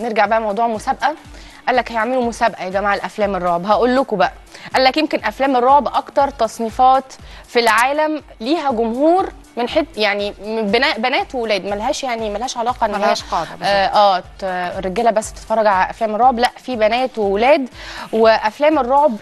نرجع بقى موضوع مسابقه قال لك هيعملوا مسابقه يا جماعه الافلام الرعب هقول لكم بقى قال لك يمكن افلام الرعب اكتر تصنيفات في العالم ليها جمهور من حد يعني من بنا- بنات وولاد ملهاش يعني ملهاش علاقه ان هي ملهاش قاعدة بالظبط. اه, آه ت- الرجاله بس تتفرج على افلام الرعب لا في بنات وولاد وافلام الرعب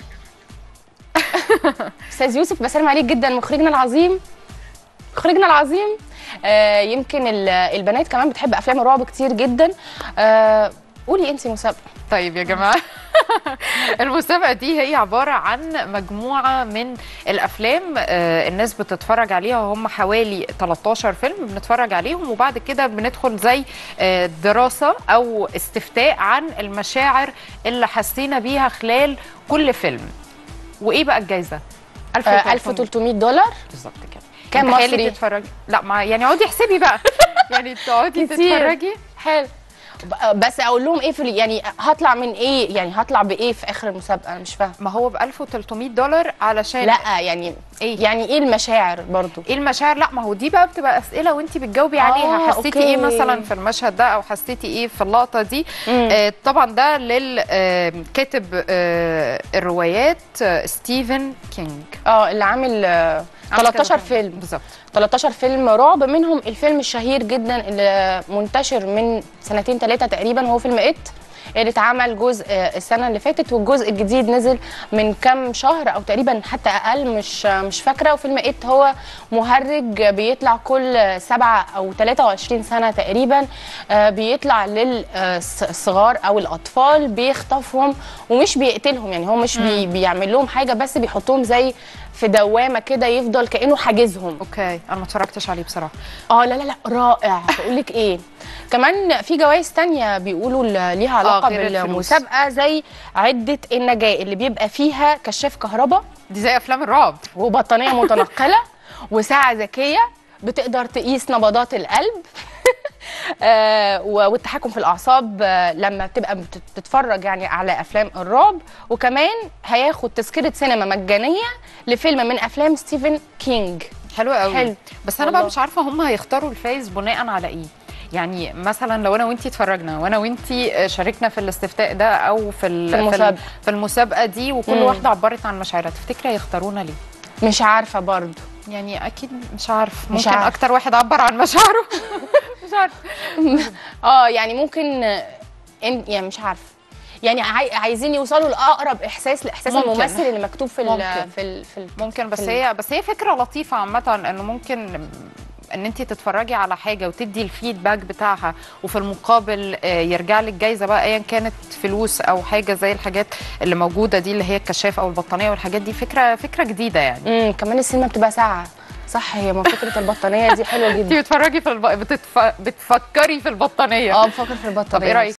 استاذ يوسف بسلم عليك جدا مخرجنا العظيم مخرجنا العظيم آه يمكن ال- البنات كمان بتحب افلام الرعب كتير جدا آه قولي انت مسابقه طيب يا جماعه المسابقه دي هي عباره عن مجموعه من الافلام آه، الناس بتتفرج عليها وهم حوالي 13 فيلم بنتفرج عليهم وبعد كده بندخل زي آه، دراسه او استفتاء عن المشاعر اللي حسينا بيها خلال كل فيلم وايه بقى الجائزه آه 1300 دولار بالظبط كده كام تخيلي مصري؟ تتفرجي لا ما يعني اقعدي احسبي بقى يعني تقعدي كتير. تتفرجي حلو ب- بس اقول لهم ايه في ال- يعني هطلع من ايه يعني هطلع بايه في اخر المسابقه انا مش فاهمه ما هو ب 1300 دولار علشان لا يعني إيه؟ يعني ايه المشاعر برضو ايه المشاعر لا ما هو دي بقى بتبقى اسئله وانت بتجاوبي آه، عليها حسيتي أوكي. ايه مثلا في المشهد ده او حسيتي ايه في اللقطه دي مم. آه طبعا ده للكاتب آه الروايات آه ستيفن كينج اه اللي عامل آه، عامل 13 كذا فيلم بالظبط 13 فيلم رعب منهم الفيلم الشهير جدا اللي منتشر من سنتين ثلاثه تقريبا هو فيلم ات اللي اتعمل جزء آه، السنه اللي فاتت والجزء الجديد نزل من كام شهر او تقريبا حتى اقل مش آه، مش فاكره وفيلم ات هو مهرج بيطلع كل سبعة او 23 سنه تقريبا آه، بيطلع للصغار او الاطفال بيخطفهم ومش بيقتلهم يعني هو مش بي بيعمل لهم حاجه بس بيحطهم زي في دوامه كده يفضل كانه حاجزهم اوكي انا ما اتفرجتش عليه بصراحه اه لا لا لا رائع بقول لك ايه كمان في جوائز تانية بيقولوا ل- ليها علاقه غير الفلوس. بالمسابقه زي عده النجاه اللي بيبقى فيها كشاف كهرباء دي زي افلام الرعب وبطانيه متنقله وساعه ذكيه بتقدر تقيس نبضات القلب آه، و- والتحكم في الاعصاب آه، لما بتبقى بت- بتتفرج يعني على افلام الرعب وكمان هياخد تذكره سينما مجانيه لفيلم من افلام ستيفن كينج حلو قوي حلو. بس انا بقى والله. مش عارفه هم هيختاروا الفايز بناء على ايه يعني مثلا لو انا وانتي اتفرجنا وانا وانتي شاركنا في الاستفتاء ده او في ال- في المسابقة. في المسابقه دي وكل مم. واحده عبرت عن مشاعرها تفتكري هيختارونا ليه مش عارفه برضو يعني اكيد مش عارف مش ممكن عارف. اكتر واحد عبر عن مشاعره مش عارف اه يعني ممكن آه، إن يعني مش عارفه يعني عاي... عايزين يوصلوا لاقرب احساس لاحساس ممكن. الممثل اللي مكتوب في ال... ممكن. في ال... في ال... ممكن بس في ال- هي بس هي فكره لطيفه عامه انه ممكن ان انت تتفرجي على حاجه وتدي الفيدباك بتاعها وفي المقابل آه، يرجع لك جايزه بقى ايا كانت فلوس او حاجه زي الحاجات اللي موجوده دي اللي هي الكشاف او البطانيه والحاجات دي فكره فكره جديده يعني امم كمان السينما بتبقى ساعه صح هي ما فكره البطانيه دي حلوه انت جدا بتتفرجي في الب... بتتف... بتفكري في البطانيه اه بفكر في طب ايه البطانيه رايك